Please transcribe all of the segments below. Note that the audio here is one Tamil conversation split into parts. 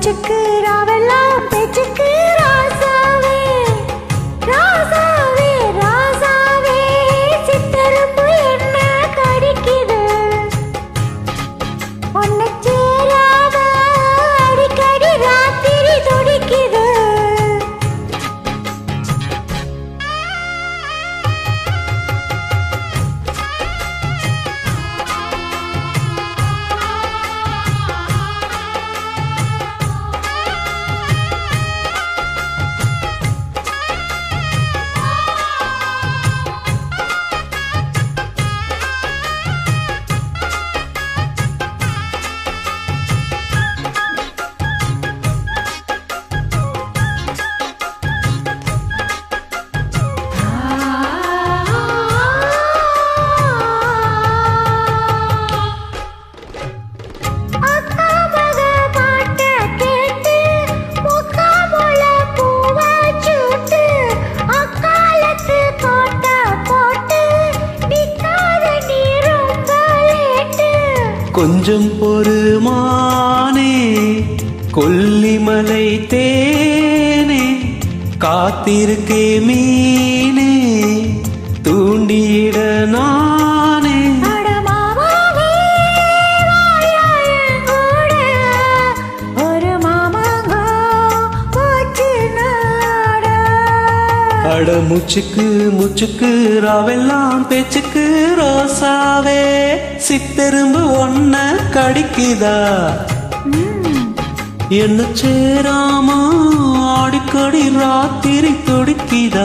மூச்சுக்கு ராவெல்லாம் பேச்சுக்கு ராசாவே ராசாவே ராசாவே சித்தரும்பு என்ன கடிக்குது ஒன்னு சேராத அடிக்கடி ராத்திரி துடிக்குது அக்கா மக பாட்ட கேட்டு முக்காமுல பூவா சூட்டு அக்காலத்து கோட்ட போட்டு நிக்காத நீ ரொம்ப லேட்டு கொஞ்சம் பொறுமானே கொல்லிமலை தேனே காத்திருக்கே மீனே தூண்டியிட நானே அட மாமாவே வாயா என் கூட ஒரு மாமாங்கோ போச்சு நாட அட முச்சுக்கு முச்சுக்கு ராவெல்லாம் பேச்சுக்கு ரோசாவே சித்தெரும்பு ஒன்ன கடிக்குதா என்ன சேராம அடிக்கடி ராத்திரி துடிக்குதா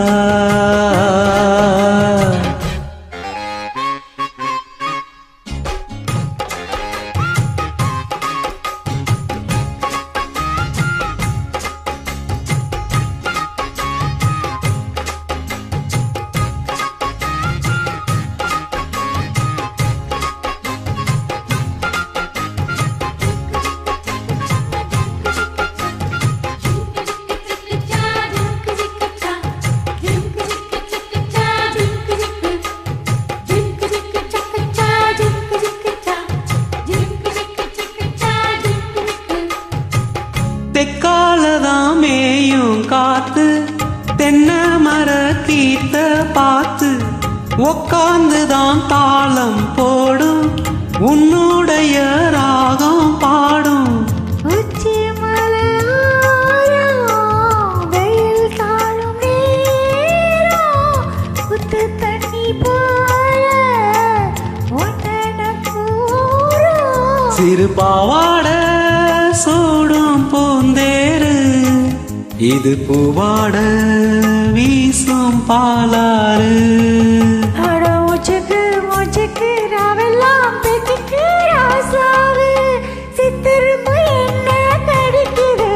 தெக்காலதான் மேயும் காத்து தென்னை மர கீத்த பார்த்து உக்காந்துதான் தாளம் போடும் உன்னுடைய ராகம் பாடும் உச்சி மலையோரம் வெயில் தாழும் நேரம் புத்து தண்ணி போல ஒன்ன கூறும் சிறு பாவாட சூடும் பூந்தேரு இது பூவாட வீசும் பாலாறு அட மூச்சுக்கு மூச்சுக்கு ராவெல்லாம் பேச்சுக்கு ராசாவு சித்திரும்பு என்ன கடிக்குது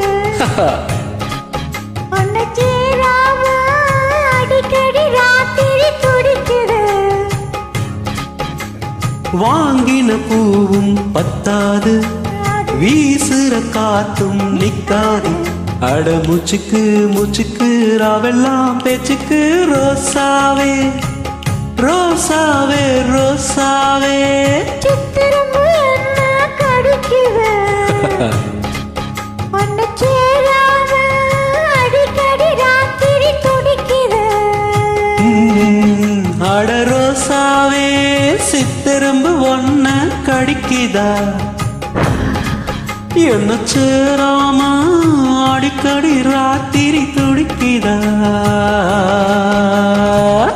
ஒன்ன சேராம அடிக்கடி ராத்திரி துடிக்குது வாங்கின பூவும் பத்தாது வீசுற காத்தும் நிக்காது அட மூச்சுக்கு மூச்சுக்கு ராவெல்லாம் பேச்சுக்கு ரோசாவே ரோசாவே ரோசாவே சித்திரும்பு என்ன கடிக்குது ஒன்ன சேராம அடிக்கடி ராத்திரி துடிக்குது ம், அட ரோசாவே சித்தெரும்பு ஒன்ன கடிக்குதா என்ன சேராம அடிக்கடி ராத்திரி துடிக்குதா